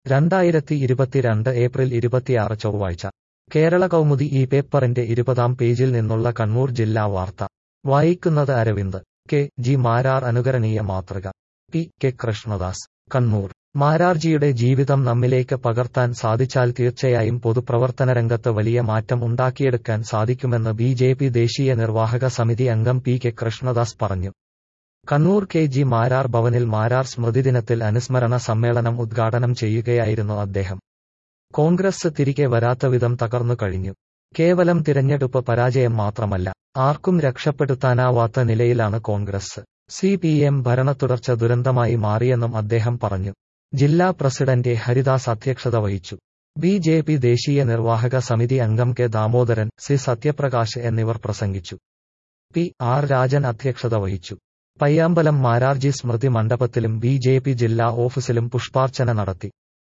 രണ്ടായിരത്തി ഇരുപത്തിരണ്ട് ഏപ്രിൽ ഇരുപത്തിയാറ് ചൊവ്വാഴ്ച കേരള കൗമുദി ഈ പേപ്പറിന്റെ ഇരുപതാം പേജിൽ നിന്നുള്ള കണ്ണൂർ ജില്ലാ വാർത്ത വായിക്കുന്നത് അരവിന്ദ് കെ ജി മാരാർ അനുകരണീയ മാതൃക പി കെ കൃഷ്ണദാസ് കണ്ണൂർ മാരാർജിയുടെ ജീവിതം നമ്മിലേക്ക് പകർത്താൻ സാധിച്ചാൽ തീർച്ചയായും പൊതുപ്രവർത്തനരംഗത്ത് വലിയ മാറ്റം ഉണ്ടാക്കിയെടുക്കാൻ സാധിക്കുമെന്ന് ബി ജെ പി ദേശീയ നിർവാഹക സമിതി അംഗം പി കെ കൃഷ്ണദാസ് പറഞ്ഞു കണ്ണൂർ കെ ജി മാരാർ ഭവനിൽ മാരാർ സ്മൃതിദിനത്തിൽ അനുസ്മരണ സമ്മേളനം ഉദ്ഘാടനം ചെയ്യുകയായിരുന്നു അദ്ദേഹം കോൺഗ്രസ് തിരികെ വരാത്തവിധം തകർന്നു കഴിഞ്ഞു കേവലം തിരഞ്ഞെടുപ്പ് പരാജയം മാത്രമല്ല ആർക്കും രക്ഷപ്പെടുത്താനാവാത്ത നിലയിലാണ് കോൺഗ്രസ് സി പി എം ഭരണത്തുടർച്ച ദുരന്തമായി മാറിയെന്നും അദ്ദേഹം പറഞ്ഞു ജില്ലാ പ്രസിഡന്റ് എ ഹരിദാസ് അധ്യക്ഷത വഹിച്ചു ബി ജെ പി ദേശീയ നിർവാഹക സമിതി അംഗം കെ ദാമോദരൻ സി സത്യപ്രകാശ് എന്നിവർ പ്രസംഗിച്ചു പി ആർ രാജൻ അധ്യക്ഷത വഹിച്ചു പയ്യാമ്പലം മാരാർജി സ്മൃതി മണ്ഡപത്തിലും ബി ജെ പി ജില്ലാ ഓഫീസിലും പുഷ്പാർച്ചന നടത്തി